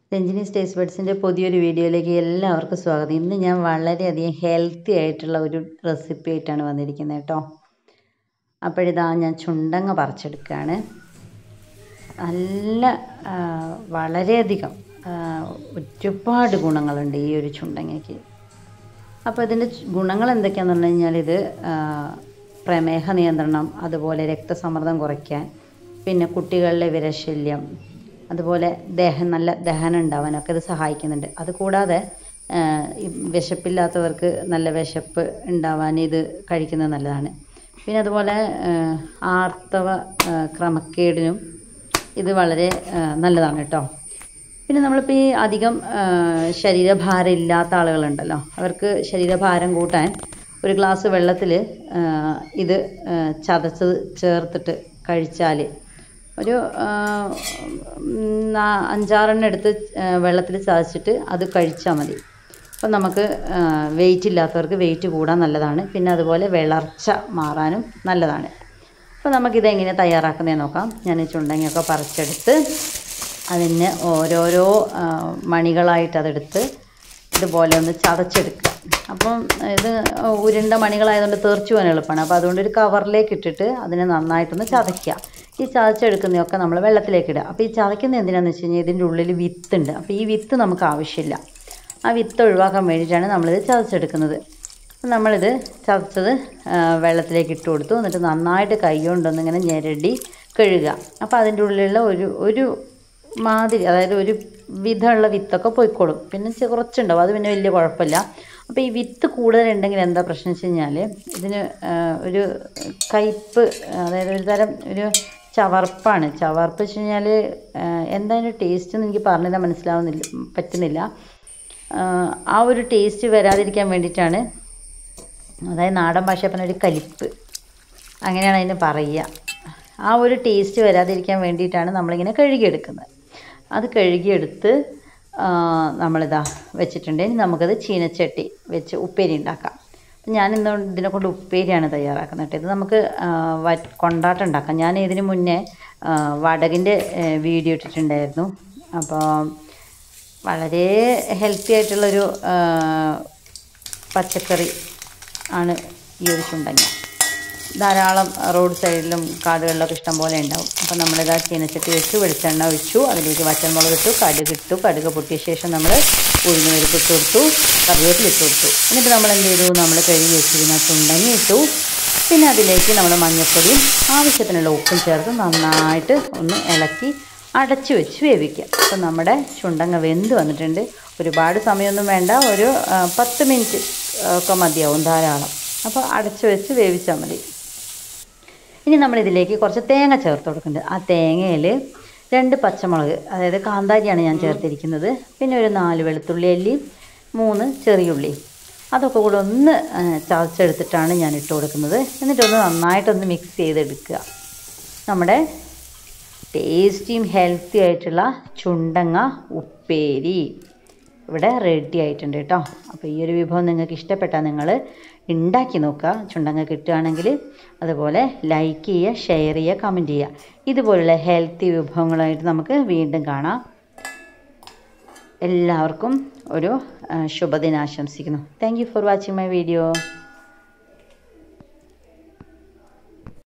രഞ്ജിനീസ് taste ബഡ്സിൻ്റെ പുതിയൊരു വീഡിയോയിലേക്ക് എല്ലാവർക്കും സ്വാഗതം ഇന്ന് ഞാൻ വളരെയധികം ഹെൽത്തി ആയിട്ടുള്ള ഒരു റെസിപ്പി ആയിട്ടാണ് വന്നിരിക്കുന്നത് കേട്ടോ അപ്പോഴിതാ ഞാൻ ചുണ്ടങ്ങ പറിച്ചെടുക്കുകയാണ് നല്ല ആ, വളരെയധികം ആ, ഒരുപാട് ഗുണങ്ങളുണ്ട് ഈ ഒരു ചുണ്ടങ്ങയ്ക്ക് അപ്പോൾ ഇതിൻ്റെ ഗുണങ്ങൾ എന്തൊക്കെയാണെന്ന് പറഞ്ഞു കഴിഞ്ഞാൽ ഇത് ആ, പ്രമേഹ നിയന്ത്രണം അതുപോലെ രക്തസമ്മർദ്ദം കുറയ്ക്കാൻ പിന്നെ കുട്ടികളിലെ വിരശല്യം അതുപോലെ ദഹനം നല്ല ദഹനം ഉണ്ടാവാനൊക്കെ ഇത് സഹായിക്കുന്നുണ്ട് അതുകൂടാതെ ആ, ഈ വിശപ്പില്ലാത്തവർക്ക് നല്ല വിശപ്പ് ഉണ്ടാവാൻ ഇത് കഴിക്കുന്നത് നല്ലതാണ് പിന്നെ അതുപോലെ ആ, ആർത്തവ ആ, ക്രമക്കേടിനും ഇത് വളരെ ആ, നല്ലതാണ് കേട്ടോ പിന്നെ നമ്മളിപ്പോൾ ഈ അധികം ആ, ശരീരഭാരം ഇല്ലാത്ത ആളുകളുണ്ടല്ലോ അവർക്ക് ശരീരഭാരം കൂട്ടാൻ ഒരു ഗ്ലാസ് വെള്ളത്തിൽ ഇത് ആ, ചതച്ച് ചേർത്തിട്ട് കഴിച്ചാൽ ഒരു ആ, ഉം, നാ- അഞ്ചാറെണ്ണം എടുത്ത് വെള്ളത്തിൽ ചതച്ചിട്ട് അത് കഴിച്ചാൽ മതി അപ്പം നമുക്ക് വെയിറ്റ് ഇല്ലാത്തവർക്ക് വെയിറ്റ് കൂടാൻ നല്ലതാണ് പിന്നെ അതുപോലെ വിളർച്ച മാറാനും നല്ലതാണ് അപ്പോൾ നമുക്കിത് എങ്ങനെ തയ്യാറാക്കുന്നതെന്ന് നോക്കാം ഞാൻ ഈ ചുണ്ടങ്ങയൊക്കെ പറിച്ചെടുത്ത് അതിന് ഓരോരോ ആ, മണികളായിട്ട് അതെടുത്ത് ഇതുപോലെ ഒന്ന് ചതച്ചെടുക്കുക അപ്പം ഇത് ഉരുണ്ട മണികളായതുകൊണ്ട് തെറിച്ചു പോകാൻ എളുപ്പമാണ് അപ്പോൾ അതുകൊണ്ട് ഒരു കവറിലേക്ക് ഇട്ടിട്ട് അതിനെ നന്നായിട്ടൊന്ന് ചതയ്ക്കുക ഈ ചതച്ചെടുക്കുന്നതൊക്കെ നമ്മൾ വെള്ളത്തിലേക്ക് ഇടുക അപ്പോൾ ഈ ചതയ്ക്കുന്ന എന്തിനാണെന്ന് വെച്ച് കഴിഞ്ഞാൽ ഇതിൻ്റെ ഉള്ളിൽ വിത്തുണ്ട് അപ്പോൾ ഈ വിത്ത് നമുക്ക് ആവശ്യമില്ല ആ വിത്ത് ഒഴിവാക്കാൻ വേണ്ടിയിട്ടാണ് നമ്മളിത് ചതച്ചെടുക്കുന്നത് അപ്പം നമ്മളിത് ചതച്ചത് ആ, വെള്ളത്തിലേക്ക് ഇട്ട് കൊടുത്തു എന്നിട്ട് നന്നായിട്ട് കൈ കൊണ്ടൊന്ന് ഇങ്ങനെ ഞെരടി കഴുകുക അപ്പോൾ അതിൻ്റെ ഉള്ളിലുള്ള ഒരു ഒരു മാതിരി അതായത് ഒരു വിധമുള്ള വിത്തൊക്കെ പോയിക്കോളും പിന്നെ ചെ- കുറച്ചുണ്ടാവും അത് പിന്നെ വലിയ കുഴപ്പമില്ല അപ്പോൾ ഈ വിത്ത് കൂടുതലുണ്ടെങ്കിൽ എന്താ പ്രശ്നം വെച്ച് കഴിഞ്ഞാൽ ഇതിന് ആ, ഒരു കയ്പ്പ് അതായത് ഒരു തരം ഒരു ചവർപ്പാണ് ചവർപ്പ് വെച്ച് കഴിഞ്ഞാൽ എന്താ അതിൻ്റെ ടേസ്റ്റ് എന്ന് എനിക്ക് പറഞ്ഞുതരാൻ മനസ്സിലാവുന്നില്ല പറ്റുന്നില്ല ആ, ആ ഒരു ടേസ്റ്റ് വരാതിരിക്കാൻ വേണ്ടിയിട്ടാണ് അതായത് നാടൻ ഭാഷ പറഞ്ഞ ഒരു കലിപ്പ് അങ്ങനെയാണ് അതിന് പറയുക ആ ഒരു ടേസ്റ്റ് വരാതിരിക്കാൻ വേണ്ടിയിട്ടാണ് നമ്മളിങ്ങനെ കഴുകിയെടുക്കുന്നത് അത് കഴുകിയെടുത്ത് ആ, നമ്മളിതാ വെച്ചിട്ടുണ്ട് ഇനി നമുക്കത് ചീനച്ചട്ടി വെച്ച് ഉപ്പേരി ഉണ്ടാക്കാം അപ്പം ഞാൻ ഇന്ന് ഇതിനെ കൊണ്ട് ഉപ്പേരിയാണ് തയ്യാറാക്കുന്നത് കേട്ടോ ഇത് നമുക്ക് ആ, വ- കൊണ്ടാട്ടം ഉണ്ടാക്കാം ഞാൻ ഇതിന് മുന്നേ ആ, വടകിൻ്റെ ഏ, വീഡിയോ ഇട്ടിട്ടുണ്ടായിരുന്നു അപ്പോൾ വളരെ ഹെൽത്തി ആയിട്ടുള്ളൊരു ആ, പച്ചക്കറി ആണ് ഈ ഒരു ചുണ്ടങ്ങ ധാരാളം റോഡ് സൈഡിലും കാടുകളിലൊക്കെ ഇഷ്ടം പോലെ ഉണ്ടാവും അപ്പോൾ നമ്മളിതാ ചീനച്ചട്ടി വെച്ചു വെളിച്ചെണ്ണ ഒഴിച്ചു അതിലേക്ക് വറ്റൽമുളക് ഇട്ടു കടുക് ഇട്ടു കടുക് പൊട്ടിയ ശേഷം നമ്മൾ ഉഴുന്ന് പരിപ്പ് ഇട്ട് കൊടുത്തു കറിവേപ്പില ഇട്ട് കൊടുത്തു എന്നിട്ട് നമ്മൾ എന്ത് ചെയ്തു നമ്മൾ കഴുകി വെച്ചിരുന്ന ചുണ്ടങ്ങി ഇട്ടു പിന്നെ അതിലേക്ക് നമ്മൾ മഞ്ഞൾപ്പൊടിയും ആവശ്യത്തിനുള്ള ഉപ്പും ചേർത്ത് നന്നായിട്ട് ഒന്ന് ഇളക്കി അടച്ചു വെച്ച് വേവിക്കുക അപ്പം നമ്മുടെ ചുണ്ടങ്ങ വെന്ത് വന്നിട്ടുണ്ട് ഒരുപാട് സമയമൊന്നും വേണ്ട ഒരു ആ, പത്ത് മിനിറ്റ് ഒക്കെ മതിയാവും ധാരാളം അപ്പോൾ അടച്ചു വെച്ച് വേവിച്ചാൽ മതി ഇനി നമ്മൾ ഇതിലേക്ക് കുറച്ച് തേങ്ങ ചേർത്ത് കൊടുക്കുന്നുണ്ട് ആ തേങ്ങയിൽ രണ്ട് പച്ചമുളക് അതായത് കാന്താരിയാണ് ഞാൻ ചേർത്തിരിക്കുന്നത് പിന്നെ ഒരു നാല് വെളുത്തുള്ളി അല്ലി മൂന്ന് ചെറിയുള്ളി അതൊക്കെ കൂടെ ഒന്ന് ആ, ചതച്ചെടുത്തിട്ടാണ് ഞാൻ ഇട്ട് കൊടുക്കുന്നത് എന്നിട്ടൊന്ന് നന്നായിട്ടൊന്ന് മിക്സ് ചെയ്തെടുക്കുക നമ്മുടെ ടേസ്റ്റിയും ഹെൽത്തി ആയിട്ടുള്ള ചുണ്ടങ്ങ ഉപ്പേരി ഇവിടെ റെഡി ആയിട്ടുണ്ട് കേട്ടോ അപ്പോൾ ഈ ഒരു വിഭവം നിങ്ങൾക്ക് ഇഷ്ടപ്പെട്ടാൽ നിങ്ങൾ ഉണ്ടാക്കി നോക്കുക ചുണ്ടങ്ങ കിട്ടുകയാണെങ്കിൽ അതുപോലെ ലൈക്ക് ചെയ്യുക ഷെയർ ചെയ്യുക കമൻറ്റ് ചെയ്യുക ഇതുപോലുള്ള ഹെൽത്തി വിഭവങ്ങളായിട്ട് നമുക്ക് വീണ്ടും കാണാം എല്ലാവർക്കും ഒരു ആ, ശുഭദിനം ആശംസിക്കുന്നു thank you for watching my video